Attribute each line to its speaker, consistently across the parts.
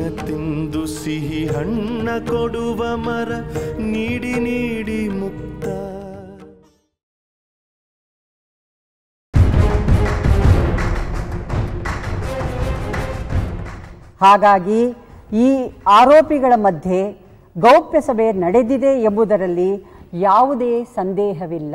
Speaker 1: ತಿಂದು ಸಿಹಿ ಹಣ್ಣ ಕೊಡುವ ಮರ ನೀಡಿ ನೀಡಿ ಮುಕ್ತ
Speaker 2: ಹಾಗಾಗಿ ಈ ಆರೋಪಿಗಳ ಮಧ್ಯೆ ಗೌಪ್ಯ ಸಭೆ ನಡೆದಿದೆ ಎಂಬುದರಲ್ಲಿ ಯಾವುದೇ ಸಂದೇಹವಿಲ್ಲ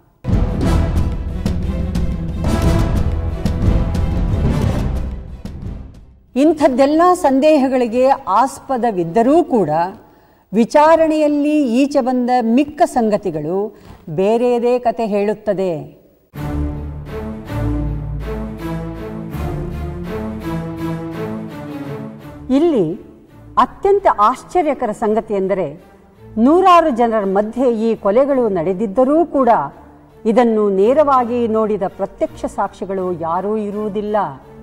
Speaker 2: ಇಂಥದ್ದೆಲ್ಲ ಸಂದೇಹಗಳಿಗೆ ಆಸ್ಪದವಿದ್ದರೂ ಕೂಡ ವಿಚಾರಣೆಯಲ್ಲಿ ಈಚೆ ಬಂದ ಮಿಕ್ಕ ಸಂಗತಿಗಳು ಬೇರೆಯದೇ ಕತೆ ಹೇಳುತ್ತದೆ ಇಲ್ಲಿ ಅತ್ಯಂತ ಆಶ್ಚರ್ಯಕರ ಸಂಗತಿ ಎಂದರೆ ನೂರಾರು ಜನರ ಮಧ್ಯೆ ಈ ಕೊಲೆಗಳು ನಡೆದಿದ್ದರೂ ಕೂಡ ಇದನ್ನು ನೇರವಾಗಿ ನೋಡಿದ ಪ್ರತ್ಯಕ್ಷ ಸಾಕ್ಷಿಗಳು ಯಾರೂ ಇರುವುದಿಲ್ಲ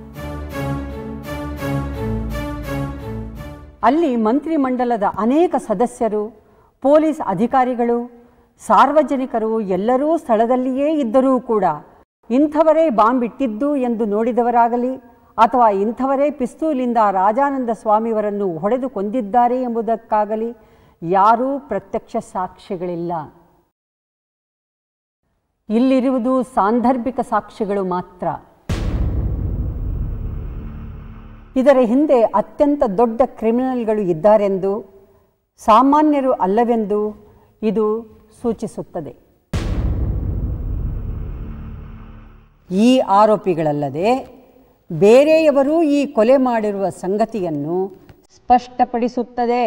Speaker 2: ಅಲ್ಲಿ ಮಂತ್ರಿಮಂಡಲದ ಅನೇಕ ಸದಸ್ಯರು ಪೊಲೀಸ್ ಅಧಿಕಾರಿಗಳು ಸಾರ್ವಜನಿಕರು ಎಲ್ಲರೂ ಸ್ಥಳದಲ್ಲಿಯೇ ಇದ್ದರೂ ಕೂಡ ಇಂಥವರೇ ಬಾಂಬ್ ಇಟ್ಟಿದ್ದು ಎಂದು ನೋಡಿದವರಾಗಲಿ ಅಥವಾ ಇಂಥವರೇ ಪಿಸ್ತೂಲಿಂದ ರಾಜಾನಂದ ಸ್ವಾಮಿಯವರನ್ನು ಹೊಡೆದು ಕೊಂದಿದ್ದಾರೆ ಎಂಬುದಕ್ಕಾಗಲಿ ಯಾರೂ ಪ್ರತ್ಯಕ್ಷ ಸಾಕ್ಷಿಗಳಿಲ್ಲ ಇಲ್ಲಿರುವುದು ಸಾಂದರ್ಭಿಕ ಸಾಕ್ಷಿಗಳು ಮಾತ್ರ ಇದರ ಹಿಂದೆ ಅತ್ಯಂತ ದೊಡ್ಡ ಕ್ರಿಮಿನಲ್ಗಳು ಇದ್ದಾರೆಂದು ಸಾಮಾನ್ಯರು ಅಲ್ಲವೆಂದು ಇದು ಸೂಚಿಸುತ್ತದೆ ಈ ಆರೋಪಿಗಳಲ್ಲದೆ ಬೇರೆಯವರೂ ಈ ಕೊಲೆ ಮಾಡಿರುವ ಸಂಗತಿಯನ್ನು ಸ್ಪಷ್ಟಪಡಿಸುತ್ತದೆ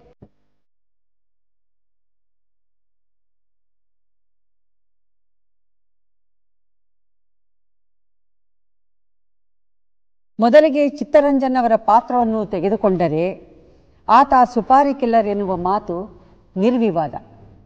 Speaker 2: ಮೊದಲಿಗೆ ಚಿತ್ತರಂಜನ್ ಅವರ ಪಾತ್ರವನ್ನು ತೆಗೆದುಕೊಂಡರೆ ಆತ ಸುಪಾರಿ ಕಿಲ್ಲರ್ ಎನ್ನುವ ಮಾತು ನಿರ್ವಿವಾದ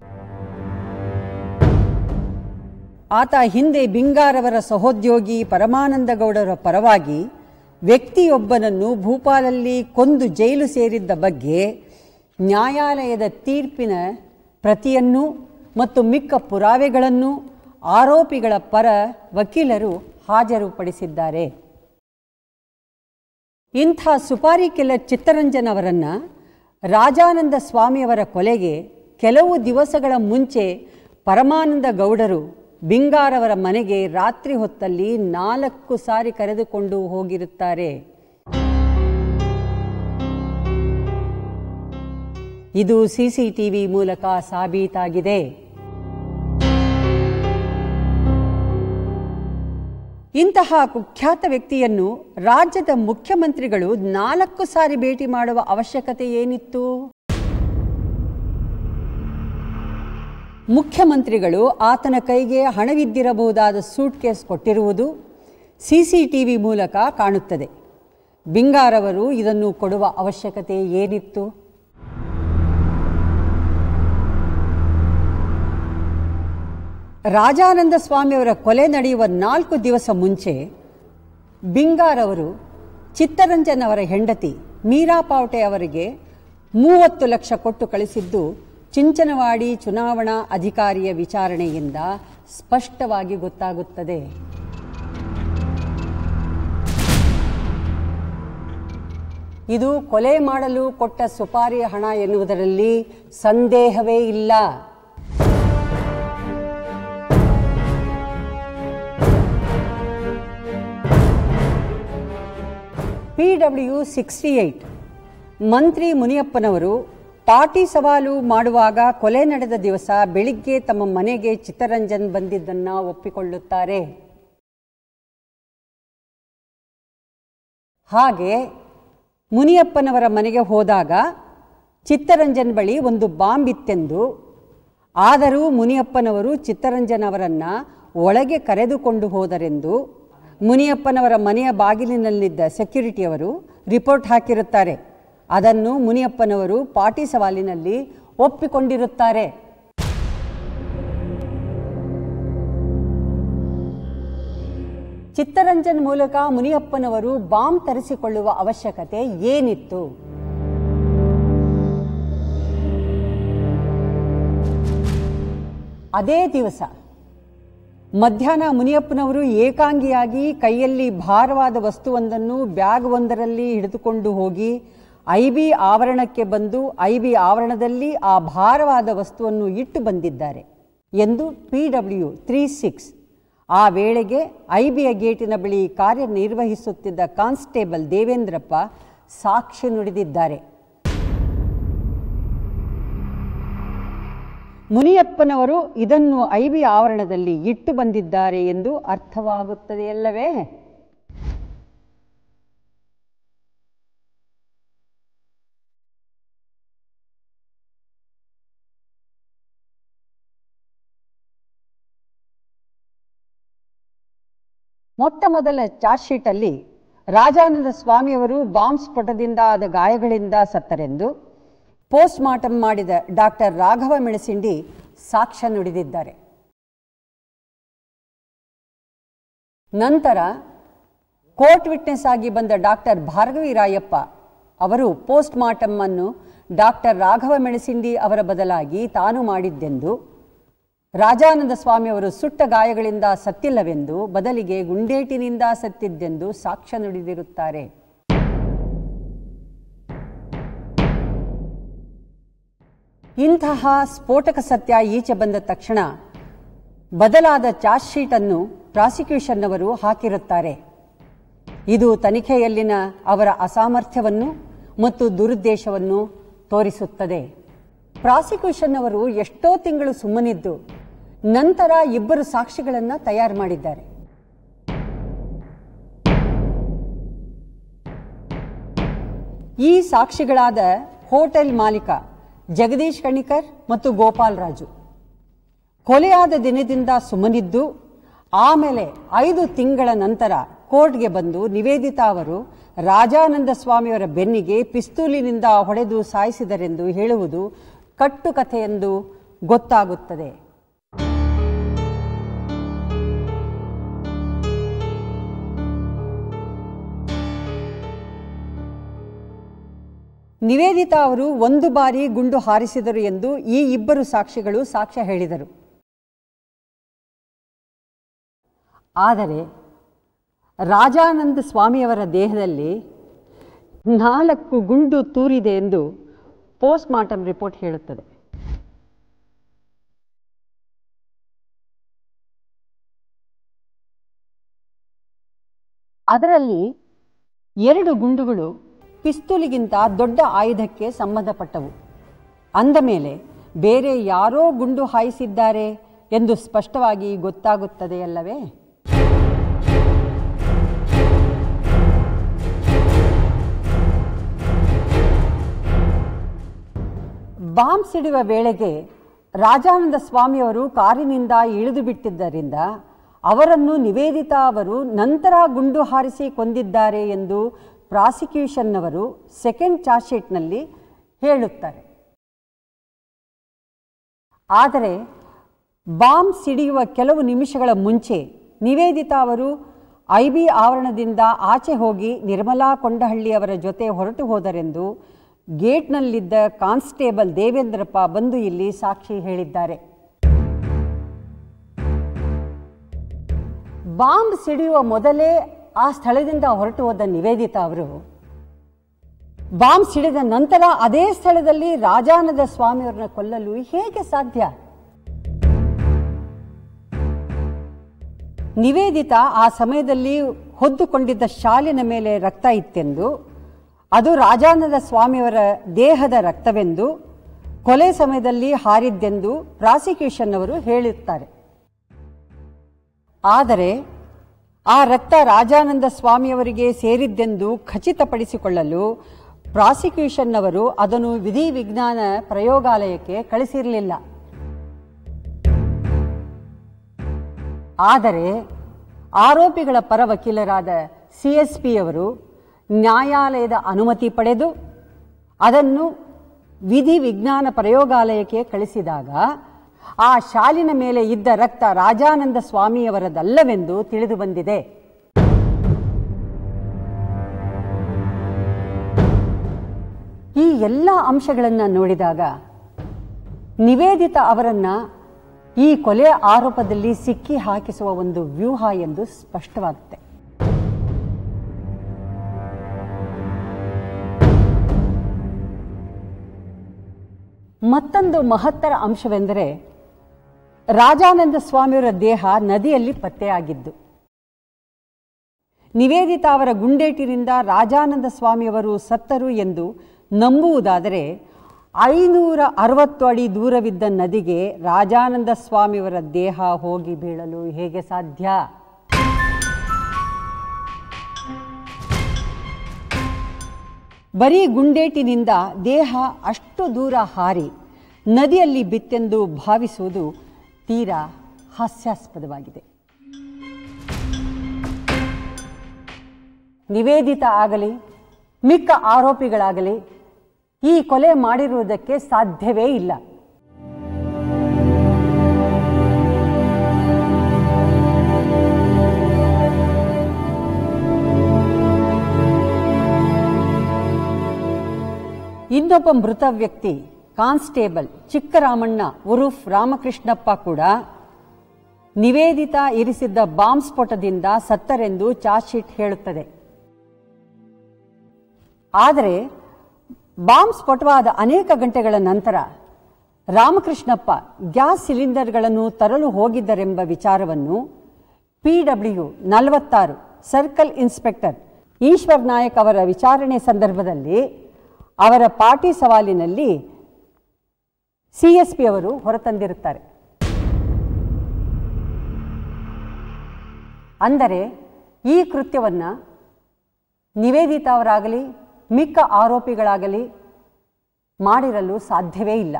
Speaker 2: ಆತ ಹಿಂದೆ ಬಿಂಗಾರವರ ಸಹೋದ್ಯೋಗಿ ಪರಮಾನಂದ ಗೌಡರ ಪರವಾಗಿ ವ್ಯಕ್ತಿಯೊಬ್ಬನನ್ನು ಭೂಪಾಲಲ್ಲಿ ಕೊಂದು ಜೈಲು ಸೇರಿದ್ದ ಬಗ್ಗೆ ನ್ಯಾಯಾಲಯದ ತೀರ್ಪಿನ ಪ್ರತಿಯನ್ನು ಮತ್ತು ಮಿಕ್ಕ ಪುರಾವೆಗಳನ್ನು ಆರೋಪಿಗಳ ಪರ ವಕೀಲರು ಹಾಜರುಪಡಿಸಿದ್ದಾರೆ ಇಂಥ ಸುಪಾರಿ ಕಿಲ್ಲರ್ ಚಿತ್ತರಂಜನ್ ಅವರನ್ನು ರಾಜಾನಂದ ಸ್ವಾಮಿಯವರ ಕೊಲೆಗೆ ಕೆಲವು ದಿವಸಗಳ ಮುಂಚೆ ಪರಮಾನಂದ ಗೌಡರು ಬಿಂಗಾರವರ ಮನೆಗೆ ರಾತ್ರಿ ಹೊತ್ತಲ್ಲಿ ನಾಲ್ಕು ಸಾರಿ ಕರೆದುಕೊಂಡು ಹೋಗಿರುತ್ತಾರೆ ಇದು ಸಿಸಿಟಿವಿ ಮೂಲಕ ಸಾಬೀತಾಗಿದೆ ಇಂತಹ ಕುಖ್ಯಾತ ವ್ಯಕ್ತಿಯನ್ನು ರಾಜ್ಯದ ಮುಖ್ಯಮಂತ್ರಿಗಳು ನಾಲ್ಕು ಸಾರಿ ಭೇಟಿ ಮಾಡುವ ಅವಶ್ಯಕತೆ ಏನಿತ್ತು ಮುಖ್ಯಮಂತ್ರಿಗಳು ಆತನ ಕೈಗೆ ಹಣವಿದ್ದಿರಬಹುದಾದ ಸೂಟ್ ಕೇಸ್ ಕೊಟ್ಟಿರುವುದು ಸಿಸಿಟಿವಿ ಮೂಲಕ ಕಾಣುತ್ತದೆ ಬಿಂಗಾರವರು ಇದನ್ನು ಕೊಡುವ ಅವಶ್ಯಕತೆ ಏನಿತ್ತು ರಾಜಾನಂದ ಸ್ವಾಮಿಯವರ ಕೊಲೆ ನಡೆಯುವ ನಾಲ್ಕು ದಿವಸ ಮುಂಚೆ ಬಿಂಗಾರವರು ಚಿತ್ತರಂಜನ್ ಅವರ ಹೆಂಡತಿ ಮೀರಾ ಪಾವಟೆ ಅವರಿಗೆ ಮೂವತ್ತು ಲಕ್ಷ ಕೊಟ್ಟು ಕಳಿಸಿದ್ದು ಚಿಂಚನವಾಡಿ ಚುನಾವಣಾ ಅಧಿಕಾರಿಯ ವಿಚಾರಣೆಯಿಂದ ಸ್ಪಷ್ಟವಾಗಿ ಗೊತ್ತಾಗುತ್ತದೆ ಇದು ಕೊಲೆ ಮಾಡಲು ಕೊಟ್ಟ ಸುಪಾರಿ ಹಣ ಎನ್ನುವುದರಲ್ಲಿ ಸಂದೇಹವೇ ಇಲ್ಲ ಪಿ ಡಬ್ಲ್ಯೂ ಸಿಕ್ಸ್ಟಿ ಏಯ್ಟ್ ಮಂತ್ರಿ ಮುನಿಯಪ್ಪನವರು ಪಾರ್ಟಿ ಸವಾಲು ಮಾಡುವಾಗ ಕೊಲೆ ನಡೆದ ದಿವಸ ಬೆಳಿಗ್ಗೆ ತಮ್ಮ ಮನೆಗೆ ಚಿತ್ತರಂಜನ್ ಬಂದಿದ್ದನ್ನ ಒಪ್ಪಿಕೊಳ್ಳುತ್ತಾರೆ ಹಾಗೆ ಮುನಿಯಪ್ಪನವರ ಮನೆಗೆ ಹೋದಾಗ ಚಿತ್ತರಂಜನ್ ಬಳಿ ಒಂದು ಬಾಂಬ್ ಇತ್ತೆಂದು ಆದರೂ ಮುನಿಯಪ್ಪನವರು ಚಿತ್ತರಂಜನ್ ಅವರನ್ನ ಒಳಗೆ ಕರೆದುಕೊಂಡು ಹೋದರೆಂದು ಮುನಿಯಪ್ಪನವರ ಮನೆಯ ಬಾಗಿಲಿನಲ್ಲಿದ್ದ ಸೆಕ್ಯೂರಿಟಿಯವರು ರಿಪೋರ್ಟ್ ಹಾಕಿರುತ್ತಾರೆ ಅದನ್ನು ಮುನಿಯಪ್ಪನವರು ಪಾಟಿ ಸವಾಲಿನಲ್ಲಿ ಒಪ್ಪಿಕೊಂಡಿರುತ್ತಾರೆ ಚಿತ್ತರಂಜನ್ ಮೂಲಕ ಮುನಿಯಪ್ಪನವರು ಬಾಂಬ್ ತರಿಸಿಕೊಳ್ಳುವ ಅವಶ್ಯಕತೆ ಏನಿತ್ತು ಅದೇ ದಿವಸ ಮಧ್ಯಾಹ್ನ ಮುನಿಯಪ್ಪನವರು ಏಕಾಂಗಿಯಾಗಿ ಕೈಯಲ್ಲಿ ಭಾರವಾದ ವಸ್ತುವೊಂದನ್ನು ಬ್ಯಾಗ್ ಒಂದರಲ್ಲಿ ಹಿಡಿದುಕೊಂಡು ಹೋಗಿ ಐ ಬಿ ಆವರಣಕ್ಕೆ ಬಂದು ಐ ಬಿ ಆವರಣದಲ್ಲಿ ಆ ಭಾರವಾದ ವಸ್ತುವನ್ನು ಇಟ್ಟು ಬಂದಿದ್ದಾರೆ ಎಂದು ಪಿ ಡಬ್ಲ್ಯೂ ತ್ರೀ ಸಿಕ್ಸ್ ಆ ವೇಳೆಗೆ ಐ ಬಿಯ ಗೇಟಿನ ಬಳಿ ಕಾರ್ಯನಿರ್ವಹಿಸುತ್ತಿದ್ದ ಕಾನ್ಸ್ಟೇಬಲ್ ದೇವೇಂದ್ರಪ್ಪ ಸಾಕ್ಷಿ ನುಡಿದಿದ್ದಾರೆ ಮುನಿಯಪ್ಪನವರು ಇದನ್ನು ಐ ಬಿ ಆವರಣದಲ್ಲಿ ಇಟ್ಟು ಬಂದಿದ್ದಾರೆ ಎಂದು ಅರ್ಥವಾಗುತ್ತದೆಯಲ್ಲವೇ ಮೊಟ್ಟ ಮೊದಲ ಚಾರ್ಜ್ ಶೀಟಲ್ಲಿ ರಾಜಾನಂದ ಸ್ವಾಮಿಯವರು ಬಾಂಬ್ ಸ್ಫೋಟದಿಂದ ಆದ ಗಾಯಗಳಿಂದ ಸತ್ತರೆಂದು ಪೋಸ್ಟ್ ಮಾರ್ಟಮ್ ಮಾಡಿದ ಡಾಕ್ಟರ್ ರಾಘವ ಮೆಣಸಿಂಡಿ ಸಾಕ್ಷ್ಯ ನುಡಿದಿದ್ದಾರೆ ನಂತರ ಕೋರ್ಟ್ ವಿಟ್ನೆಸ್ ಆಗಿ ಬಂದ ಡಾಕ್ಟರ್ ಭಾರ್ಗವಿ ರಾಯಪ್ಪ ಅವರು ಪೋಸ್ಟ್ ಮಾರ್ಟಮ್ ಅನ್ನು ಡಾಕ್ಟರ್ ರಾಘವ ಮೆಣಸಿಂಡಿ ಅವರ ಬದಲಾಗಿ ತಾನು ಮಾಡಿದ್ದೆಂದು ರಾಜಾನಂದ ಸ್ವಾಮಿಯವರು ಸುಟ್ಟ ಗಾಯಗಳಿಂದ ಸತ್ತಿಲ್ಲವೆಂದು ಬದಲಿಗೆ ಗುಂಡೇಟಿನಿಂದ ಸತ್ತಿದ್ದೆಂದು ಸಾಕ್ಷ್ಯ ನುಡಿದಿರುತ್ತಾರೆ ಇಂತಹ ಸ್ಫೋಟಕ ಸತ್ಯ ಈಚೆ ಬಂದ ತಕ್ಷಣ ಬದಲಾದ ಚಾರ್ಜ್ ಶೀಟನ್ನು ಪ್ರಾಸಿಕ್ಯೂಷನ್ನವರು ಹಾಕಿರುತ್ತಾರೆ ಇದು ತನಿಖೆಯಲ್ಲಿನ ಅವರ ಅಸಾಮರ್ಥ್ಯವನ್ನು ಮತ್ತು ದುರುದ್ದೇಶವನ್ನು ತೋರಿಸುತ್ತದೆ ಪ್ರಾಸಿಕ್ಯೂಷನ್ ಅವರು ಎಷ್ಟೋ ತಿಂಗಳು ಸುಮ್ಮನಿದ್ದು ನಂತರ ಇಬ್ಬರು ಸಾಕ್ಷಿಗಳನ್ನು ತಯಾರು ಮಾಡಿದ್ದಾರೆ ಈ ಸಾಕ್ಷಿಗಳಾದ ಹೋಟೆಲ್ ಮಾಲೀಕ ಜಗದೀಶ್ ಕಣಿಕರ್ ಮತ್ತು ಗೋಪಾಲ್ ರಾಜು ಕೊಲೆಯಾದ ದಿನದಿಂದ ಸುಮ್ಮನಿದ್ದು ಆಮೇಲೆ ಐದು ತಿಂಗಳ ನಂತರ ಕೋರ್ಟ್ಗೆ ಬಂದು ನಿವೇದಿತಾ ಅವರು ರಾಜಾನಂದ ಸ್ವಾಮಿಯವರ ಬೆನ್ನಿಗೆ ಪಿಸ್ತೂಲಿನಿಂದ ಹೊಡೆದು ಸಾಯಿಸಿದರೆಂದು ಹೇಳುವುದು ಕಟ್ಟುಕಥೆಯೆಂದು ಗೊತ್ತಾಗುತ್ತದೆ ನಿವೇದಿತಾ ಅವರು ಒಂದು ಬಾರಿ ಗುಂಡು ಹಾರಿಸಿದರು ಎಂದು ಈ ಇಬ್ಬರು ಸಾಕ್ಷಿಗಳು ಸಾಕ್ಷ್ಯ ಹೇಳಿದರು ಆದರೆ ರಾಜಾನಂದ ಸ್ವಾಮಿಯವರ ದೇಹದಲ್ಲಿ ನಾಲ್ಕು ಗುಂಡು ತೂರಿದೆ ಎಂದು ಪೋಸ್ಟ್ ಮಾರ್ಟಮ್ ರಿಪೋರ್ಟ್ ಹೇಳುತ್ತದೆ ಅದರಲ್ಲಿ ಎರಡು ಗುಂಡುಗಳು ಪಿಸ್ತೂಲಿಗಿಂತ ದೊಡ್ಡ ಆಯುಧಕ್ಕೆ ಸಂಬಂಧಪಟ್ಟವು ಅಂದ ಮೇಲೆ ಬೇರೆ ಯಾರೋ ಗುಂಡು ಹಾಯಿಸಿದ್ದಾರೆ ಎಂದು ಸ್ಪಷ್ಟವಾಗಿ ಗೊತ್ತಾಗುತ್ತದೆಯಲ್ಲವೇ ಬಾಂಬ್ ಸಿಡುವ ವೇಳೆಗೆ ರಾಜಾನಂದ ಸ್ವಾಮಿಯವರು ಕಾರಿನಿಂದ ಇಳಿದು ಬಿಟ್ಟಿದ್ದರಿಂದ ಅವರನ್ನು ನಿವೇದಿತಾ ಅವರು ನಂತರ ಗುಂಡು ಹಾರಿಸಿ ಕೊಂದಿದ್ದಾರೆ ಎಂದು ಪ್ರಾಸಿಕ್ಯೂಷನ್ನವರು ಸೆಕೆಂಡ್ ಚಾರ್ಜ್ ಶೀಟ್ನಲ್ಲಿ ಹೇಳುತ್ತಾರೆ ಆದರೆ ಬಾಂಬ್ ಸಿಡಿಯುವ ಕೆಲವು ನಿಮಿಷಗಳ ಮುಂಚೆ ನಿವೇದಿತಾ ಅವರು ಐ ಬಿ ಆವರಣದಿಂದ ಆಚೆ ಹೋಗಿ ನಿರ್ಮಲಾ ಕೊಂಡಹಳ್ಳಿಯವರ ಜೊತೆ ಹೊರಟು ಹೋದರೆಂದು ಗೇಟ್ನಲ್ಲಿದ್ದ ಕಾನ್ಸ್ಟೇಬಲ್ ದೇವೇಂದ್ರಪ್ಪ ಬಂದು ಇಲ್ಲಿ ಸಾಕ್ಷಿ ಹೇಳಿದ್ದಾರೆ ಬಾಂಬ್ ಸಿಡಿಯುವ ಮೊದಲೇ ಆ ಸ್ಥಳದಿಂದ ಹೊರಟು ಹೋದ ನಿವೇದಿತಾ ಅವರು ಬಾಂಬ್ ಸಿಡಿದ ನಂತರ ಅದೇ ಸ್ಥಳದಲ್ಲಿ ರಾಜಾನಂದ ಸ್ವಾಮಿಯವರನ್ನ ಕೊಲ್ಲಲು ಹೇಗೆ ಸಾಧ್ಯ ನಿವೇದಿತಾ ಆ ಸಮಯದಲ್ಲಿ ಹೊದ್ದುಕೊಂಡಿದ್ದ ಶಾಲಿನ ಮೇಲೆ ರಕ್ತ ಇತ್ತೆಂದು ಅದು ರಾಜಾನಂದ ಸ್ವಾಮಿಯವರ ದೇಹದ ರಕ್ತವೆಂದು ಕೊಲೆ ಸಮಯದಲ್ಲಿ ಹಾರಿದ್ದೆಂದು ಪ್ರಾಸಿಕ್ಯೂಷನ್ ಅವರು ಹೇಳುತ್ತಾರೆ ಆದರೆ ಆ ರಕ್ತ ರಾಜಾನಂದ ಸ್ವಾಮಿಯವರಿಗೆ ಸೇರಿದ್ದೆಂದು ಖಚಿತಪಡಿಸಿಕೊಳ್ಳಲು ಪ್ರಾಸಿಕ್ಯೂಷನ್ ಅವರು ಅದನ್ನು ವಿಧಿ ವಿಜ್ಞಾನ ಪ್ರಯೋಗಾಲಯಕ್ಕೆ ಕಳಿಸಿರಲಿಲ್ಲ ಆದರೆ ಆರೋಪಿಗಳ ಪರ ವಕೀಲರಾದ ಸಿ ಎಸ್ ಪಿಯವರು ನ್ಯಾಯಾಲಯದ ಅನುಮತಿ ಪಡೆದು ಅದನ್ನು ವಿಧಿ ವಿಜ್ಞಾನ ಪ್ರಯೋಗಾಲಯಕ್ಕೆ ಕಳಿಸಿದಾಗ ಆ ಶಾಲಿನ ಮೇಲೆ ಇದ್ದ ರಕ್ತ ರಾಜಾನಂದ ಸ್ವಾಮಿಯವರದಲ್ಲವೆಂದು ತಿಳಿದು ಬಂದಿದೆ ಈ ಎಲ್ಲ ಅಂಶಗಳನ್ನು ನೋಡಿದಾಗ ನಿವೇದಿತ ಅವರನ್ನ ಈ ಕೊಲೆ ಆರೋಪದಲ್ಲಿ ಸಿಕ್ಕಿ ಹಾಕಿಸುವ ಒಂದು ವ್ಯೂಹ ಎಂದು ಸ್ಪಷ್ಟವಾಗುತ್ತೆ ಮತ್ತೊಂದು ಮಹತ್ತರ ಅಂಶವೆಂದರೆ ರಾಜಾನಂದ ಸ್ವಾಮಿಯವರ ದೇಹ ನದಿಯಲ್ಲಿ ಪತ್ತೆಯಾಗಿದ್ದು ನಿವೇದಿತಾ ಅವರ ಗುಂಡೇಟಿನಿಂದ ರಾಜಾನಂದ ಸ್ವಾಮಿಯವರು ಸತ್ತರು ಎಂದು ನಂಬುವುದಾದರೆ ಐನೂರ ಅರವತ್ತು ಅಡಿ ದೂರವಿದ್ದ ನದಿಗೆ ರಾಜಾನಂದ ಸ್ವಾಮಿಯವರ ದೇಹ ಹೋಗಿ ಬೀಳಲು ಹೇಗೆ ಸಾಧ್ಯ ಬರೀ ಗುಂಡೇಟಿನಿಂದ ದೇಹ ಅಷ್ಟು ದೂರ ಹಾರಿ ನದಿಯಲ್ಲಿ ಬಿತ್ತೆಂದು ಭಾವಿಸುವುದು ತೀರಾ ಹಾಸ್ಯಾಸ್ಪದವಾಗಿದೆ ನಿವೇದಿತ ಆಗಲಿ ಮಿಕ್ಕ ಆರೋಪಿಗಳಾಗಲಿ ಈ ಕೊಲೆ ಮಾಡಿರುವುದಕ್ಕೆ ಸಾಧ್ಯವೇ ಇಲ್ಲ ಇನ್ನೊಬ್ಬ ಮೃತ ವ್ಯಕ್ತಿ ಕಾನ್ಸ್ಟೇಬಲ್ ಚಿಕ್ಕರಾಮಣ್ಣ ಉರುಫ್ ರಾಮಕೃಷ್ಣಪ್ಪ ಕೂಡ ನಿವೇದಿತಾ ಇರಿಸಿದ್ದ ಬಾಂಬ್ ಸ್ಫೋಟದಿಂದ ಸತ್ತರೆಂದು ಚಾರ್ಜ್ ಶೀಟ್ ಹೇಳುತ್ತದೆ ಆದರೆ ಬಾಂಬ್ ಸ್ಫೋಟವಾದ ಅನೇಕ ಗಂಟೆಗಳ ನಂತರ ರಾಮಕೃಷ್ಣಪ್ಪ ಗ್ಯಾಸ್ ಸಿಲಿಂಡರ್ಗಳನ್ನು ತರಲು ಹೋಗಿದ್ದರೆಂಬ ವಿಚಾರವನ್ನು ಪಿಡಬ್ಲ್ಯೂ ನಲವತ್ತಾರು ಸರ್ಕಲ್ ಇನ್ಸ್ಪೆಕ್ಟರ್ ಈಶ್ವರ್ ನಾಯಕ್ ಅವರ ವಿಚಾರಣೆ ಸಂದರ್ಭದಲ್ಲಿ ಅವರ ಪಾಟಿ ಸವಾಲಿನಲ್ಲಿ ಸಿಎಸ್ಪಿ ಅವರು ಹೊರತಂದಿರುತ್ತಾರೆ ಅಂದರೆ ಈ ಕೃತ್ಯವನ್ನು ನಿವೇದಿತಾ ಅವರಾಗಲಿ ಮಿಕ್ಕ ಆರೋಪಿಗಳಾಗಲಿ ಮಾಡಿರಲು ಸಾಧ್ಯವೇ ಇಲ್ಲ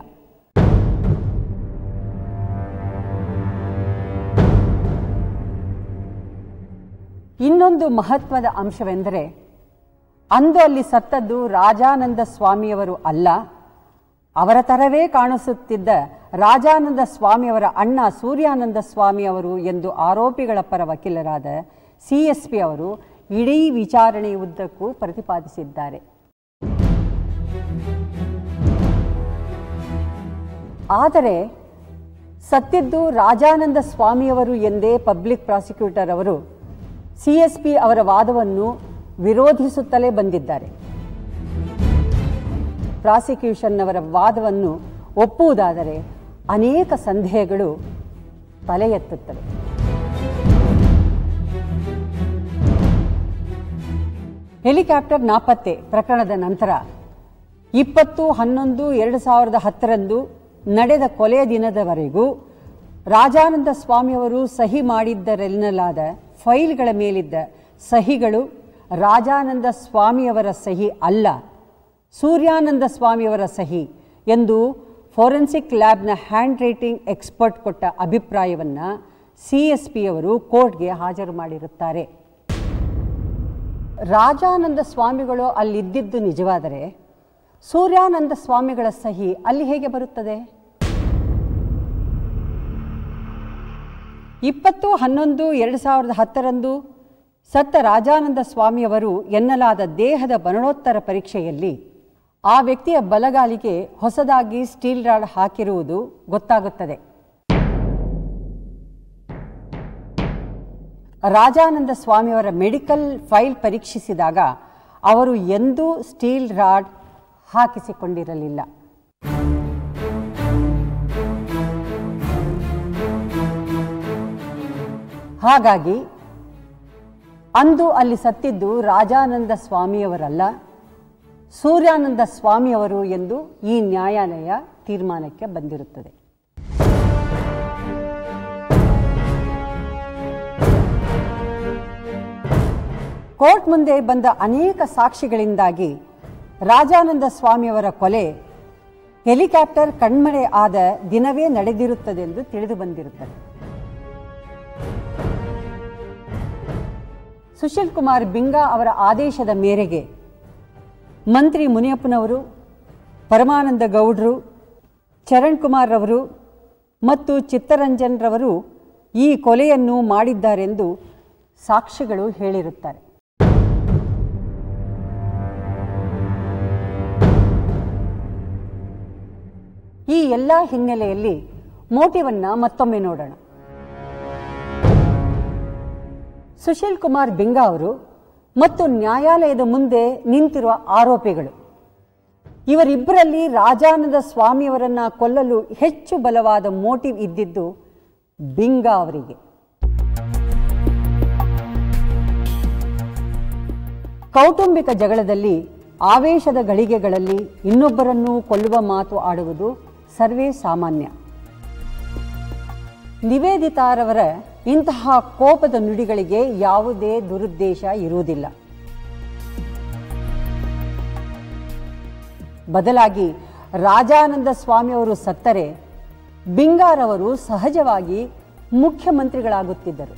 Speaker 2: ಇನ್ನೊಂದು ಮಹತ್ವದ ಅಂಶವೆಂದರೆ ಅಂದು ಅಲ್ಲಿ ಸತ್ತದ್ದು ರಾಜಾನಂದ ಸ್ವಾಮಿಯವರು ಅಲ್ಲ ಅವರ ತರವೇ ಕಾಣಿಸುತ್ತಿದ್ದ ರಾಜಾನಂದ ಸ್ವಾಮಿಯವರ ಅಣ್ಣ ಸೂರ್ಯಾನಂದ ಸ್ವಾಮಿಯವರು ಎಂದು ಆರೋಪಿಗಳ ಪರ ವಕೀಲರಾದ ಸಿಎಸ್ಪಿ ಅವರು ಇಡೀ ವಿಚಾರಣೆಯ ಉದ್ದಕ್ಕೂ ಪ್ರತಿಪಾದಿಸಿದ್ದಾರೆ ಆದರೆ ಸತ್ತಿದ್ದು ರಾಜಾನಂದ ಸ್ವಾಮಿಯವರು ಎಂದೇ ಪಬ್ಲಿಕ್ ಪ್ರಾಸಿಕ್ಯೂಟರ್ ಅವರು ಸಿಎಸ್ಪಿ ಅವರ ವಾದವನ್ನು ವಿರೋಧಿಸುತ್ತಲೇ ಬಂದಿದ್ದಾರೆ ಪ್ರಾಸಿಕ್ಯೂಷನ್ನವರ ವಾದವನ್ನು ಒಪ್ಪುವುದಾದರೆ ಅನೇಕ ಸಂದೇಹಗಳು ತಲೆ ಎತ್ತುತ್ತವೆ ಹೆಲಿಕಾಪ್ಟರ್ ನಾಪತ್ತೆ ಪ್ರಕರಣದ ನಂತರ ಇಪ್ಪತ್ತು ಹನ್ನೊಂದು ಎರಡು ಸಾವಿರದ ಹತ್ತರಂದು ನಡೆದ ಕೊಲೆಯ ದಿನದವರೆಗೂ ರಾಜಾನಂದ ಸ್ವಾಮಿಯವರು ಸಹಿ ಮಾಡಿದ್ದರೆನ್ನಲಾದ ಫೈಲ್ಗಳ ಮೇಲಿದ್ದ ಸಹಿಗಳು ರಾಜಾನಂದ ಸ್ವಾಮಿಯವರ ಸಹಿ ಅಲ್ಲ ಸೂರ್ಯಾನಂದ ಸ್ವಾಮಿಯವರ ಸಹಿ ಎಂದು ಫೋರೆನ್ಸಿಕ್ ಲ್ಯಾಬ್ನ ಹ್ಯಾಂಡ್ ರೈಟಿಂಗ್ ಎಕ್ಸ್ಪರ್ಟ್ ಕೊಟ್ಟ ಅಭಿಪ್ರಾಯವನ್ನು ಸಿ ಎಸ್ ಪಿಯವರು ಕೋರ್ಟ್ಗೆ ಹಾಜರು ಮಾಡಿರುತ್ತಾರೆ ರಾಜಾನಂದ ಸ್ವಾಮಿಗಳು ಅಲ್ಲಿದ್ದಿದ್ದು ನಿಜವಾದರೆ ಸೂರ್ಯಾನಂದ ಸ್ವಾಮಿಗಳ ಸಹಿ ಅಲ್ಲಿ ಹೇಗೆ ಬರುತ್ತದೆ ಇಪ್ಪತ್ತು ಹನ್ನೊಂದು ಎರಡು ಸಾವಿರದ ಹತ್ತರಂದು ಸತ್ತ ರಾಜಾನಂದ ಸ್ವಾಮಿಯವರು ಎನ್ನಲಾದ ದೇಹದ ಮರಣೋತ್ತರ ಪರೀಕ್ಷೆಯಲ್ಲಿ ಆ ವ್ಯಕ್ತಿಯ ಬಲಗಾಲಿಗೆ ಹೊಸದಾಗಿ ಸ್ಟೀಲ್ ರಾಡ್ ಹಾಕಿರುವುದು ಗೊತ್ತಾಗುತ್ತದೆ ರಾಜಾನಂದ ಸ್ವಾಮಿಯವರ ಮೆಡಿಕಲ್ ಫೈಲ್ ಪರೀಕ್ಷಿಸಿದಾಗ ಅವರು ಎಂದೂ ಸ್ಟೀಲ್ ರಾಡ್ ಹಾಕಿಸಿಕೊಂಡಿರಲಿಲ್ಲ ಹಾಗಾಗಿ ಅಂದು ಅಲ್ಲಿ ಸತ್ತಿದ್ದು ರಾಜಾನಂದ ಸ್ವಾಮಿಯವರಲ್ಲ ಸೂರ್ಯಾನಂದ ಸ್ವಾಮಿಯವರು ಎಂದು ಈ ನ್ಯಾಯಾಲಯ ತೀರ್ಮಾನಕ್ಕೆ ಬಂದಿರುತ್ತದೆ ಕೋರ್ಟ್ ಮುಂದೆ ಬಂದ ಅನೇಕ ಸಾಕ್ಷಿಗಳಿಂದಾಗಿ ರಾಜಾನಂದ ಸ್ವಾಮಿಯವರ ಕೊಲೆ ಹೆಲಿಕಾಪ್ಟರ್ ಕಣ್ಮರೆ ಆದ ದಿನವೇ ನಡೆದಿರುತ್ತದೆಂದು ತಿಳಿದು ಬಂದಿರುತ್ತದೆ ಸುಶೀಲ್ ಕುಮಾರ್ ಬಿಂಗಾ ಅವರ ಆದೇಶದ ಮೇರೆಗೆ ಮಂತ್ರಿ ಮುನಿಯಪ್ಪನವರು ಪರಮಾನಂದ ಗೌಡ್ರು ಚರಣ್ ಕುಮಾರ್ ರವರು ಮತ್ತು ಚಿತ್ತರಂಜನ್ ರವರು ಈ ಕೊಲೆಯನ್ನು ಮಾಡಿದ್ದಾರೆಂದು ಸಾಕ್ಷಿಗಳು ಹೇಳಿರುತ್ತಾರೆ ಈ ಎಲ್ಲ ಹಿನ್ನೆಲೆಯಲ್ಲಿ ಮೋಟಿವನ್ನ ಮತ್ತೊಮ್ಮೆ ನೋಡೋಣ ಸುಶೀಲ್ ಕುಮಾರ್ ಬಿಂಗಾ ಅವರು ಮತ್ತು ನ್ಯಾಯಾಲಯದ ಮುಂದೆ ನಿಂತಿರುವ ಆರೋಪಿಗಳು ಇವರಿಬ್ಬರಲ್ಲಿ ರಾಜಾನಂದ ಸ್ವಾಮಿಯವರನ್ನ ಕೊಲ್ಲಲು ಹೆಚ್ಚು ಬಲವಾದ ಮೋಟಿವ್ ಇದ್ದಿದ್ದು ಬಿಂಗ ಅವರಿಗೆ ಕೌಟುಂಬಿಕ ಜಗಳದಲ್ಲಿ ಆವೇಶದ ಗಳಿಗೆಗಳಲ್ಲಿ ಇನ್ನೊಬ್ಬರನ್ನು ಕೊಲ್ಲುವ ಮಾತು ಆಡುವುದು ಸರ್ವೇ ಸಾಮಾನ್ಯ ನಿವೇದಿತಾರವರ ಇಂತಹ ಕೋಪದ ನುಡಿಗಳಿಗೆ ಯಾವುದೇ ದುರುದ್ದೇಶ ಇರುವುದಿಲ್ಲ ಬದಲಾಗಿ ರಾಜಾನಂದ ಸ್ವಾಮಿಯವರು ಸತ್ತರೆ ಬಿಂಗಾರವರು ಸಹಜವಾಗಿ ಮುಖ್ಯಮಂತ್ರಿಗಳಾಗುತ್ತಿದ್ದರು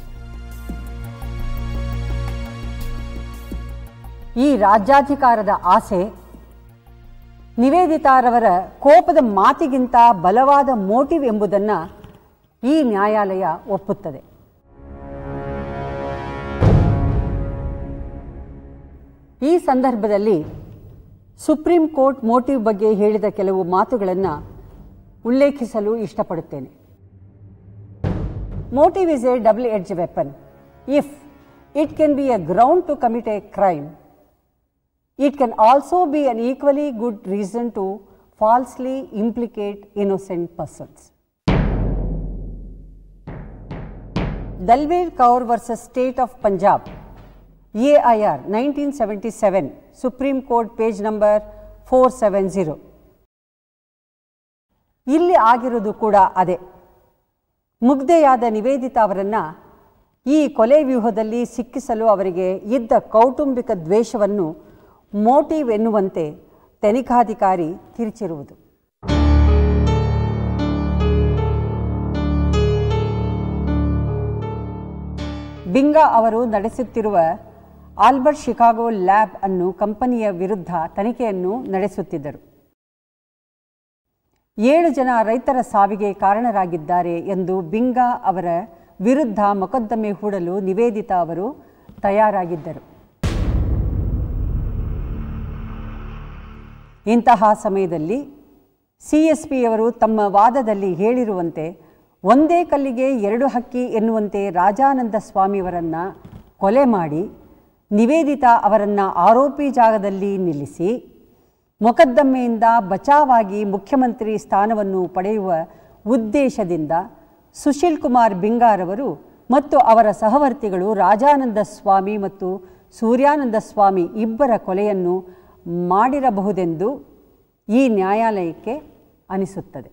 Speaker 2: ಈ ರಾಜ್ಯಾಧಿಕಾರದ ಆಸೆ ನಿವೇದಿತಾರವರ ಕೋಪದ ಮಾತಿಗಿಂತ ಬಲವಾದ ಮೋಟಿವ್ ಎಂಬುದನ್ನು ಈ ನ್ಯಾಯಾಲಯ ಒಪ್ಪುತ್ತದೆ ಈ ಸಂದರ್ಭದಲ್ಲಿ ಸುಪ್ರೀಂ ಕೋರ್ಟ್ ಮೋಟಿವ್ ಬಗ್ಗೆ ಹೇಳಿದ ಕೆಲವು ಮಾತುಗಳನ್ನು ಉಲ್ಲೇಖಿಸಲು ಇಷ್ಟಪಡುತ್ತೇನೆ motive is a double edge weapon if it can be a ground to commit a crime it can also be an equally good reason to falsely implicate innocent persons. Dalwir Kaur versus State of Punjab, AIR 1977, Supreme Court page number 470. ಇಲ್ಲಿ ಆಗಿರೋದು ಕೂಡ ಅದೇ ಮುಗ್ಧೆಯಾದ ನಿವೇದಿತಾ ಅವರನ್ನ ಈ ಕೊಲೆ ವ್ಯೂಹದಲ್ಲಿ ಸಿಕ್ಕಿಸಲು ಅವರಿಗೆ ಇದ್ದ ಕೌಟುಂಬಿಕ ದ್ವೇಷವನ್ನು ಮೋಟಿವ್ ಎನ್ನುವಂತೆ ತನಿಖಾಧಿಕಾರಿ ತಿರುಚಿರುವುದು ಬಿಂಗಾ ಅವರು ನಡೆಸುತ್ತಿರುವ ಆಲ್ಬರ್ಟ್ ಶಿಕಾಗೋ ಲ್ಯಾಬ್ ಅನ್ನು ಕಂಪನಿಯ ವಿರುದ್ಧ ತನಿಖೆಯನ್ನು ನಡೆಸುತ್ತಿದ್ದರು ಏಳು ಜನ ರೈತರ ಸಾವಿಗೆ ಕಾರಣರಾಗಿದ್ದಾರೆ ಎಂದು ಬಿಂಗಾ ಅವರ ವಿರುದ್ಧ ಮೊಕದ್ದಮೆ ಹೂಡಲು ನಿವೇದಿತಾ ಅವರು ತಯಾರಾಗಿದ್ದರು ಇಂತಹ ಸಮಯದಲ್ಲಿ ಸಿ ಎಸ್ ಪಿಯವರು ತಮ್ಮ ವಾದದಲ್ಲಿ ಹೇಳಿರುವಂತೆ ಒಂದೇ ಕಲ್ಲಿಗೆ ಎರಡು ಹಕ್ಕಿ ಎನ್ನುವಂತೆ ರಾಜಾನಂದ ಸ್ವಾಮಿಯವರನ್ನು ಕೊಲೆ ಮಾಡಿ ನಿವೇದಿತಾ ಅವರನ್ನು ಆರೋಪಿ ಜಾಗದಲ್ಲಿ ನಿಲ್ಲಿಸಿ ಮೊಕದ್ದಮೆಯಿಂದ ಬಚಾವಾಗಿ ಮುಖ್ಯಮಂತ್ರಿ ಸ್ಥಾನವನ್ನು ಪಡೆಯುವ ಉದ್ದೇಶದಿಂದ ಸುಶೀಲ್ ಕುಮಾರ್ ಬಿಂಗಾರವರು ಮತ್ತು ಅವರ ಸಹವರ್ತಿಗಳು ರಾಜಾನಂದ ಸ್ವಾಮಿ ಮತ್ತು ಸೂರ್ಯಾನಂದ ಸ್ವಾಮಿ ಇಬ್ಬರ ಕೊಲೆಯನ್ನು ಮಾಡಿರಬಹುದೆಂದು ಈ ನ್ಯಾಯಾಲಯಕ್ಕೆ ಅನಿಸುತ್ತದೆ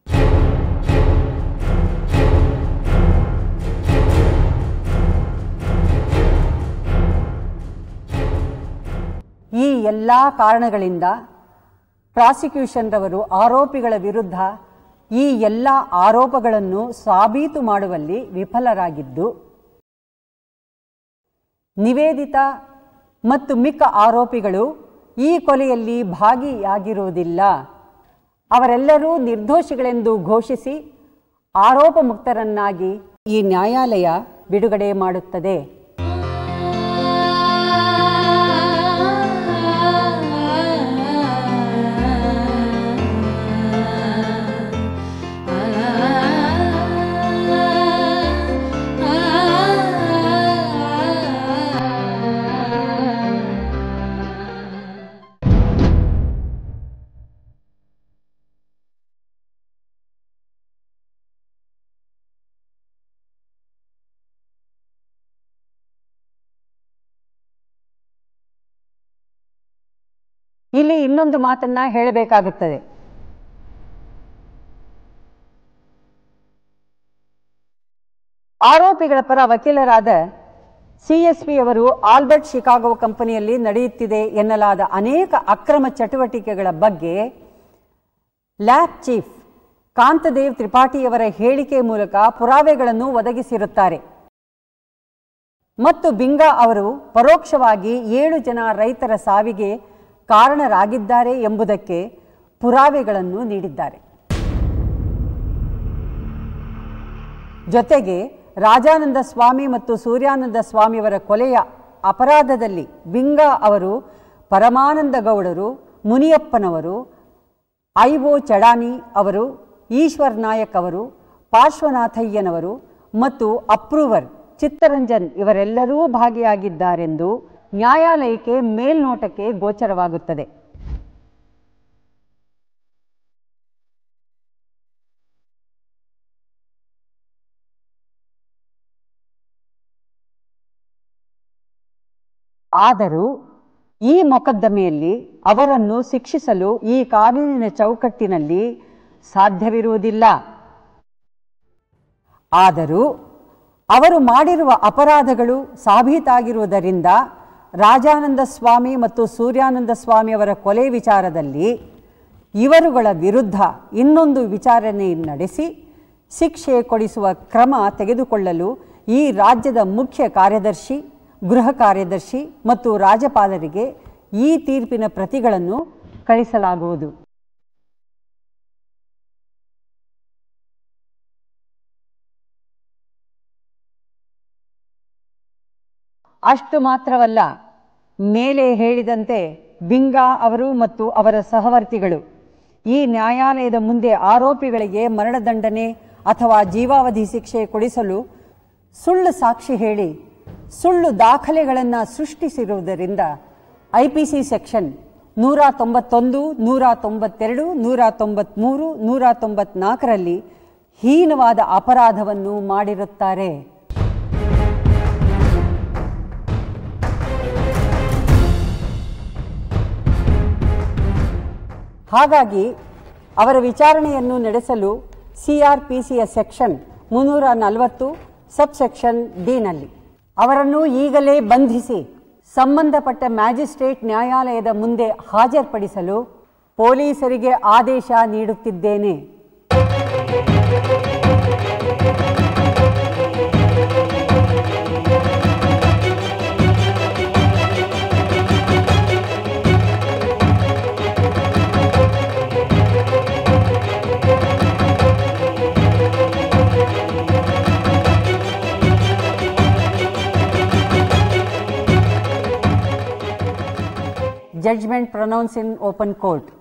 Speaker 2: ಈ ಎಲ್ಲ ಕಾರಣಗಳಿಂದ ಪ್ರಾಸಿಕ್ಯೂಷನ್ರವರು ಆರೋಪಿಗಳ ವಿರುದ್ಧ ಈ ಎಲ್ಲ ಆರೋಪಗಳನ್ನು ಸಾಬೀತು ಮಾಡುವಲ್ಲಿ ವಿಫಲರಾಗಿದ್ದು ನಿವೇದಿತ ಮತ್ತು ಮಿಕ್ಕ ಆರೋಪಿಗಳು ಈ ಕೊಲೆಯಲ್ಲಿ ಭಾಗಿಯಾಗಿರುವುದಿಲ್ಲ ಅವರೆಲ್ಲರೂ ನಿರ್ದೋಷಿಗಳೆಂದು ಘೋಷಿಸಿ ಆರೋಪ ಮುಕ್ತರನ್ನಾಗಿ ಈ ನ್ಯಾಯಾಲಯ ಬಿಡುಗಡೆ ಮಾಡುತ್ತದೆ ಇಲ್ಲಿ ಇನ್ನೊಂದು ಮಾತನ್ನ ಹೇಳಬೇಕಾಗುತ್ತದೆ ಆರೋಪಿಗಳ ಪರ ವಕೀಲರಾದ ಸಿಎಸ್ಪಿ ಅವರು ಆಲ್ಬರ್ಟ್ ಶಿಕಾಗೋ ಕಂಪನಿಯಲ್ಲಿ ನಡೆಯುತ್ತಿದೆ ಎನ್ನಲಾದ ಅನೇಕ ಅಕ್ರಮ ಚಟುವಟಿಕೆಗಳ ಬಗ್ಗೆ ಲ್ಯಾಬ್ ಚೀಫ್ ಕಾಂತದೇವ್ ತ್ರಿಪಾಠಿಯವರ ಹೇಳಿಕೆ ಮೂಲಕ ಪುರಾವೆಗಳನ್ನು ಒದಗಿಸಿರುತ್ತಾರೆ ಮತ್ತು ಬಿಂಗಾ ಅವರು ಪರೋಕ್ಷವಾಗಿ ಏಳು ಜನ ರೈತರ ಸಾವಿಗೆ ಕಾರಣರಾಗಿದ್ದಾರೆ ಎಂಬುದಕ್ಕೆ ಪುರಾವೆಗಳನ್ನು ನೀಡಿದ್ದಾರೆ ಜೊತೆಗೆ ರಾಜಾನಂದ ಸ್ವಾಮಿ ಮತ್ತು ಸೂರ್ಯಾನಂದ ಸ್ವಾಮಿಯವರ ಕೊಲೆಯ ಅಪರಾಧದಲ್ಲಿ ಬಿಂಗಾ ಅವರು ಪರಮಾನಂದ ಗೌಡರು ಮುನಿಯಪ್ಪನವರು ಐ ಒ ಚಡಾನಿ ಅವರು ಈಶ್ವರ್ ನಾಯಕ್ ಅವರು ಪಾರ್ಶ್ವನಾಥಯ್ಯನವರು ಮತ್ತು ಅಪ್ರೂವರ್ ಚಿತ್ತರಂಜನ್ ಇವರೆಲ್ಲರೂ ಭಾಗಿಯಾಗಿದ್ದಾರೆಂದು ನ್ಯಾಯಾಲಯಕ್ಕೆ ಮೇಲ್ನೋಟಕ್ಕೆ ಗೋಚರವಾಗುತ್ತದೆ ಆದರೂ ಈ ಮೊಕದ್ದಮೆಯಲ್ಲಿ ಅವರನ್ನು ಶಿಕ್ಷಿಸಲು ಈ ಕಾನೂನಿನ ಚೌಕಟ್ಟಿನಲ್ಲಿ ಸಾಧ್ಯವಿರುವುದಿಲ್ಲ ಆದರೂ ಅವರು ಮಾಡಿರುವ ಅಪರಾಧಗಳು ಸಾಬೀತಾಗಿರುವುದರಿಂದ ರಾಜಾನಂದ ಸ್ವಾಮಿ ಮತ್ತು ಸೂರ್ಯಾನಂದ ಸ್ವಾಮಿ ಅವರ ಕೊಲೆ ವಿಚಾರದಲ್ಲಿ ಇವರುಗಳ ವಿರುದ್ಧ ಇನ್ನೊಂದು ವಿಚಾರಣೆ ನಡೆಸಿ ಶಿಕ್ಷೆ ಕೊಡಿಸುವ ಕ್ರಮ ತೆಗೆದುಕೊಳ್ಳಲು ಈ ರಾಜ್ಯದ ಮುಖ್ಯ ಕಾರ್ಯದರ್ಶಿ ಗೃಹ ಕಾರ್ಯದರ್ಶಿ ಮತ್ತು ರಾಜ್ಯಪಾಲರಿಗೆ ಈ ತೀರ್ಪಿನ ಪ್ರತಿಗಳನ್ನು ಕಳಿಸಲಾಗುವುದು ಅಷ್ಟು ಮಾತ್ರವಲ್ಲ ಮೇಲೆ ಹೇಳಿದಂತೆ ಬಿಂಗಾ ಅವರು ಮತ್ತು ಅವರ ಸಹವರ್ತಿಗಳು ಈ ನ್ಯಾಯಾಲಯದ ಮುಂದೆ ಆರೋಪಿಗಳಿಗೆ ಮರಣದಂಡನೆ ಅಥವಾ ಜೀವಾವಧಿ ಶಿಕ್ಷೆ ಕೊಡಿಸಲು ಸುಳ್ಳು ಸಾಕ್ಷಿ ಹೇಳಿ ಸುಳ್ಳು ದಾಖಲೆಗಳನ್ನು ಸೃಷ್ಟಿಸಿರುವುದರಿಂದ ಐಪಿಸಿ ಸೆಕ್ಷನ್ ನೂರ ತೊಂಬತ್ತೊಂದು ನೂರ ತೊಂಬತ್ತೆರಡು ನೂರ ತೊಂಬತ್ತ್ಮೂರು ನೂರ ತೊಂಬತ್ನಾಲ್ಕರಲ್ಲಿ ಹೀನವಾದ ಅಪರಾಧವನ್ನು ಮಾಡಿರುತ್ತಾರೆ ಹಾಗಾಗಿ ಅವರ ವಿಚಾರಣೆಯನ್ನು ನಡೆಸಲು ಸಿಆರ್ಪಿಸಿಯ ಸೆಕ್ಷನ್ ಮುನ್ನೂರ ನಲವತ್ತು ಸಬ್ ಸೆಕ್ಷನ್ ಡಿನಲ್ಲಿ ಅವರನ್ನು ಈಗಲೇ ಬಂಧಿಸಿ ಸಂಬಂಧಪಟ್ಟ ಮ್ಯಾಜಿಸ್ಟ್ರೇಟ್ ನ್ಯಾಯಾಲಯದ ಮುಂದೆ ಹಾಜರ್ಪಡಿಸಲು ಪೊಲೀಸರಿಗೆ ಆದೇಶ ನೀಡುತ್ತಿದ್ದೇನೆ judgment pronounced in open court.